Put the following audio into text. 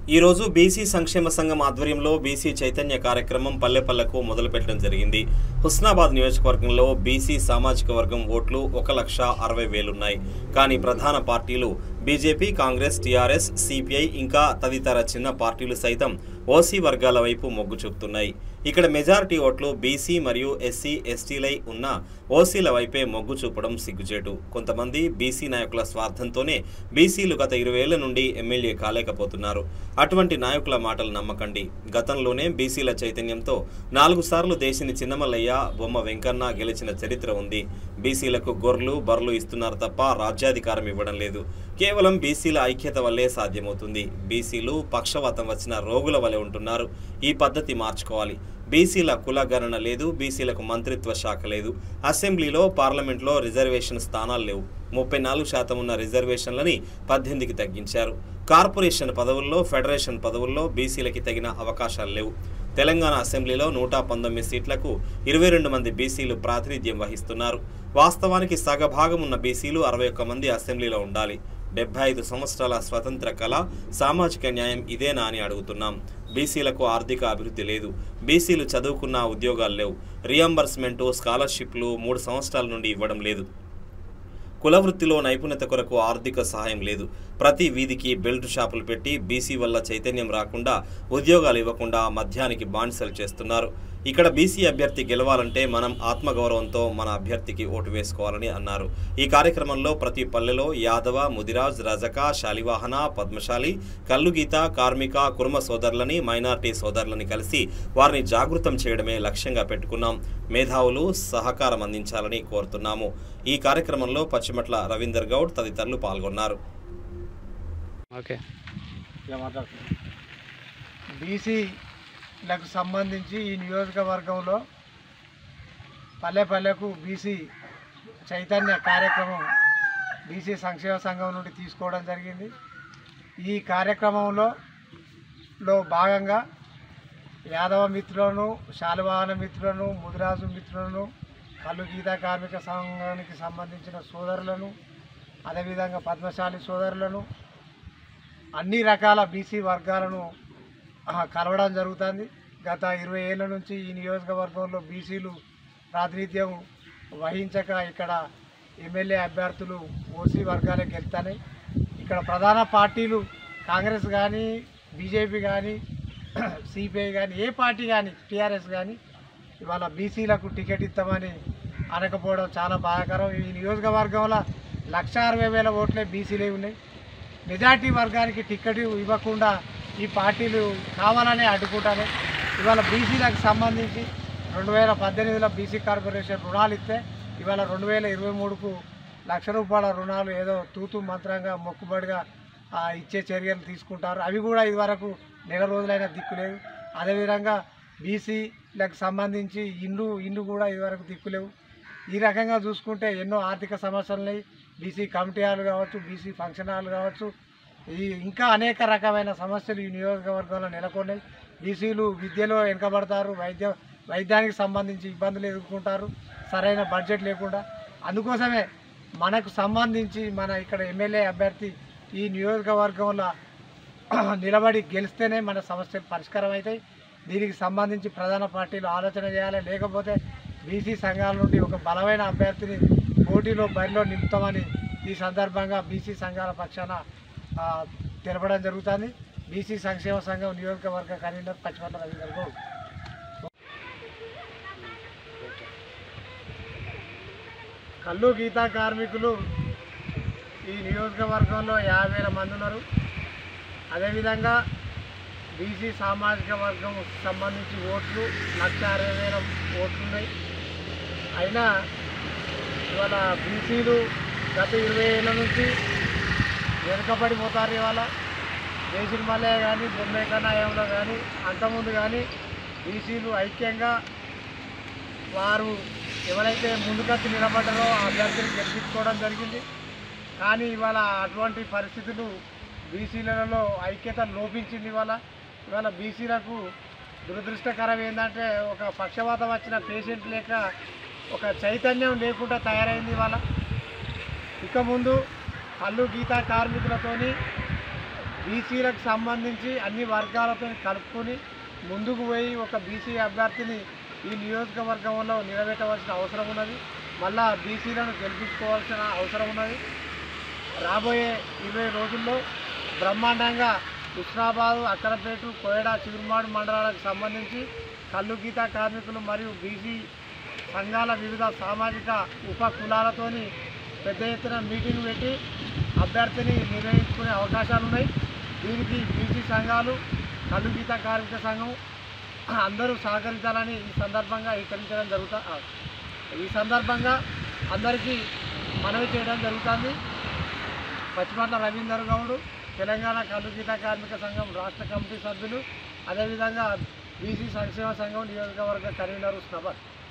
ఈరోజు బీసీ సంక్షేమ సంఘం ఆధ్వర్యంలో బీసీ చైతన్య కార్యక్రమం పల్లెపల్లకు మొదలుపెట్టడం జరిగింది హుస్నాబాద్ నియోజకవర్గంలో బీసీ సామాజిక వర్గం ఓట్లు ఒక లక్ష అరవై వేలున్నాయి కానీ ప్రధాన పార్టీలు బీజేపీ కాంగ్రెస్ టీఆర్ఎస్ సిపిఐ ఇంకా తదితర చిన్న పార్టీలు సైతం ఓసీ వర్గాల వైపు మొగ్గు చూపుతున్నాయి ఇక్కడ మెజారిటీ ఓట్లు బీసీ మరియు ఎస్సీ ఎస్టీలై ఉన్న ఓసీల వైపే మొగ్గు చూపడం సిగ్గుచేటు కొంతమంది బీసీ నాయకుల స్వార్థంతోనే బీసీలు గత ఇరవై ఏళ్ల నుండి ఎమ్మెల్యే కాలేకపోతున్నారు అటువంటి నాయకుల మాటలు నమ్మకండి గతంలోనే బీసీల చైతన్యంతో నాలుగు సార్లు దేశిని చిన్నమల్లయ్య బొమ్మ వెంకన్న గెలిచిన చరిత్ర ఉంది బీసీలకు గొర్రెలు బర్రెలు ఇస్తున్నారు తప్ప రాజ్యాధికారం ఇవ్వడం లేదు కేవలం బీసీల ఐక్యత వల్లే సాధ్యమవుతుంది బీసీలు పక్షవాతం వచ్చిన రోగుల వలె ఉంటున్నారు ఈ పద్ధతి మార్చుకోవాలి బీసీల కులగణన లేదు బీసీలకు మంత్రిత్వ శాఖ లేదు అసెంబ్లీలో పార్లమెంట్లో రిజర్వేషన్ స్థానాలు లేవు ముప్పై నాలుగు శాతం ఉన్న రిజర్వేషన్లని పద్దెనిమిదికి తగ్గించారు కార్పొరేషన్ పదవుల్లో ఫెడరేషన్ పదవుల్లో బీసీలకి తగిన అవకాశాలు లేవు తెలంగాణ అసెంబ్లీలో నూట పంతొమ్మిది సీట్లకు ఇరవై రెండు మంది బీసీలు ప్రాతినిధ్యం వహిస్తున్నారు వాస్తవానికి సగభాగం ఉన్న బీసీలు అరవై ఒక్క మంది అసెంబ్లీలో ఉండాలి డెబ్బై ఐదు సంవత్సరాల స్వతంత్ర కళ సామాజిక న్యాయం ఇదేనా అని అడుగుతున్నాం బీసీలకు ఆర్థిక అభివృద్ధి లేదు బీసీలు చదువుకున్న ఉద్యోగాలు లేవు రియంబర్స్మెంటు స్కాలర్షిప్లు మూడు సంవత్సరాల నుండి ఇవ్వడం లేదు కుల వృత్తిలో నైపుణ్యత కొరకు ఆర్థిక సహాయం లేదు ప్రతి వీధికి బెల్ట్ షాపులు పెట్టి బీసీ వల్ల చైతన్యం రాకుండా ఉద్యోగాలు ఇవ్వకుండా మద్యానికి బానిసలు చేస్తున్నారు ఇక్కడ బీసీ అభ్యర్థి గెలవాలంటే మనం ఆత్మగౌరవంతో మన అభ్యర్థికి ఓటు వేసుకోవాలని అన్నారు ఈ కార్యక్రమంలో ప్రతి పల్లెలో యాదవ ముదిరాజ్ రజక శాలివాహన పద్మశాలి కల్లుగీత కార్మిక కుర్మ సోదరులని మైనార్టీ సోదరులని కలిసి వారిని జాగృతం చేయడమే లక్ష్యంగా పెట్టుకున్నాం మేధావులు సహకారం అందించాలని కోరుతున్నాము ఈ కార్యక్రమంలో పచ్చిమట్ల రవీందర్ గౌడ్ తదితరులు పాల్గొన్నారు ఓకే ఇలా మాట్లాడుతున్నాం బీసీలకు సంబంధించి ఈ నియోజకవర్గంలో పల్లె పల్లెకు బీసీ చైతన్య కార్యక్రమం బీసీ సంక్షేమ సంఘం నుండి తీసుకోవడం జరిగింది ఈ కార్యక్రమంలో లో భాగంగా యాదవ మిత్రులను శాలివాహన మిత్రులను ముదిరాజు మిత్రులను కళ్ళు గీతా కార్మిక సంఘానికి సంబంధించిన సోదరులను అదేవిధంగా పద్మశాలి సోదరులను అన్ని రకాల బీసీ వర్గాలను ఆ, కలవడం జరుగుతుంది గత ఇరవై ఏళ్ళ నుంచి ఈ నియోజకవర్గంలో బీసీలు ప్రాతినిధ్యం వహించక ఇక్కడ ఎమ్మెల్యే అభ్యర్థులు ఓసీ వర్గాలే గెలుతాయి ఇక్కడ ప్రధాన పార్టీలు కాంగ్రెస్ కానీ బీజేపీ కానీ సిపిఐ కానీ ఏ పార్టీ కానీ టీఆర్ఎస్ కానీ ఇవాళ బీసీలకు టికెట్ ఇస్తామని అనకపోవడం చాలా బాధాకరం ఈ నియోజకవర్గంలో లక్ష అరవై వేల ఓట్లే బీసీలే ఉన్నాయి మెజార్టీ వర్గానికి టికెట్ ఇవ్వకుండా ఈ పార్టీలు కావాలనే అడ్డుకుంటానే ఇవాళ బీసీలకు సంబంధించి రెండు వేల పద్దెనిమిదిలో బీసీ కార్పొరేషన్ రుణాలు ఇస్తే ఇవాళ రెండు వేల ఇరవై మూడుకు లక్ష రూపాయల రుణాలు ఏదో తూతు మంత్రంగా మొక్కుబడిగా ఆ, ఇచ్చే చర్యలు తీసుకుంటారు అవి కూడా ఇదివరకు నెల రోజులైనా దిక్కులేవు అదేవిధంగా బీసీలకు సంబంధించి ఇండ్లు ఇండ్లు కూడా ఇదివరకు దిక్కులేవు ఈ రకంగా చూసుకుంటే ఎన్నో ఆర్థిక సమస్యలు ఉన్నాయి బీసీ కమిటీ హాలు కావచ్చు బీసీ ఫంక్షన్ హాల్ కావచ్చు ఈ ఇంకా అనేక రకమైన సమస్యలు ఈ నియోజకవర్గంలో నెలకొన్నాయి బీసీలు విద్యలో వెనుకబడతారు వైద్య వైద్యానికి సంబంధించి ఇబ్బందులు ఎదుర్కొంటారు సరైన బడ్జెట్ లేకుండా అందుకోసమే మనకు సంబంధించి మన ఇక్కడ ఎమ్మెల్యే అభ్యర్థి ఈ నియోజకవర్గంలో నిలబడి గెలిస్తేనే మన సమస్యలు పరిష్కారం అవుతాయి దీనికి సంబంధించి ప్రధాన పార్టీలు ఆలోచన చేయాలి లేకపోతే బీసీ సంఘాల నుండి ఒక బలమైన అభ్యర్థిని పోటీలో బరిలో నిలుపుతామని ఈ సందర్భంగా బీసీ సంఘాల పక్షాన ఆ, తెలపడం జరుగుతుంది బీసీ సంక్షేమ సంఘం నియోజకవర్గ కన్వీనర్ పచ్చిపట్ల రవీందర్ గౌడ్ కల్లు గీతా కార్మికులు ఈ నియోజకవర్గంలో యాభై వేల మంది ఉన్నారు అదేవిధంగా బీసీ సామాజిక వర్గం సంబంధించి ఓట్లు లక్ష అరవై వేల ఓట్లు ఉన్నాయి అయినా ఇవాళ బీసీలు గత ఇరవై ఏళ్ళ నుంచి వెనుకబడిపోతారు ఇవాళ దేశం మల్లయ్య కానీ బొమ్మేకనాయంలో కానీ అంతకుముందు కానీ బీసీలు ఐక్యంగా వారు ఎవరైతే ముందుకొచ్చి నిలబడ్డారో ఆ అభ్యర్థిని గెలిపించుకోవడం జరిగింది కానీ ఇవాళ అటువంటి పరిస్థితులు బీసీలలో ఐక్యత లోపించింది ఇవాళ ఇవాళ బీసీలకు దురదృష్టకరం ఏంటంటే ఒక పక్షవాతం వచ్చిన పేషెంట్ లేక ఒక చైతన్యం లేకుండా తయారైంది ఇవాళ ఇక ముందు కళ్ళు గీతా కార్మికులతోని బీసీలకు సంబంధించి అన్ని వర్గాలతో కలుపుకొని ముందుకు పోయి ఒక బీసీ అభ్యర్థిని ఈ నియోజకవర్గంలో నిలబెట్టవలసిన అవసరం ఉన్నది మళ్ళా బీసీలను గెలిపించుకోవాల్సిన అవసరం ఉన్నది రాబోయే ఇరవై రోజుల్లో బ్రహ్మాండంగా హుస్నాబాద్ అక్కరపేట కోయడ చిరుమాడు మండలాలకు సంబంధించి కల్లు గీత కార్మికులు మరియు బీసీ సంఘాల వివిధ సామాజిక ఉప కులాలతోని పెద్ద ఎత్తున మీటింగ్ పెట్టి అభ్యర్థిని నిర్ణయించుకునే అవకాశాలు ఉన్నాయి దీనికి బీసీ సంఘాలు కల్లు గీత కార్మిక సంఘం అందరూ సహకరించాలని ఈ సందర్భంగా హెచ్చరించడం జరుగుతా ఈ సందర్భంగా అందరికీ మనవి చేయడం జరుగుతుంది పచ్చిపట్ల రవీందర్ గౌడ్ తెలంగాణ కల్లు గీత కార్మిక సంఘం రాష్ట్ర కమిటీ సభ్యులు అదేవిధంగా బీసీ సంక్షేమ సంఘం నియోజకవర్గ కన్వీనర్ ఉస్నాబాద్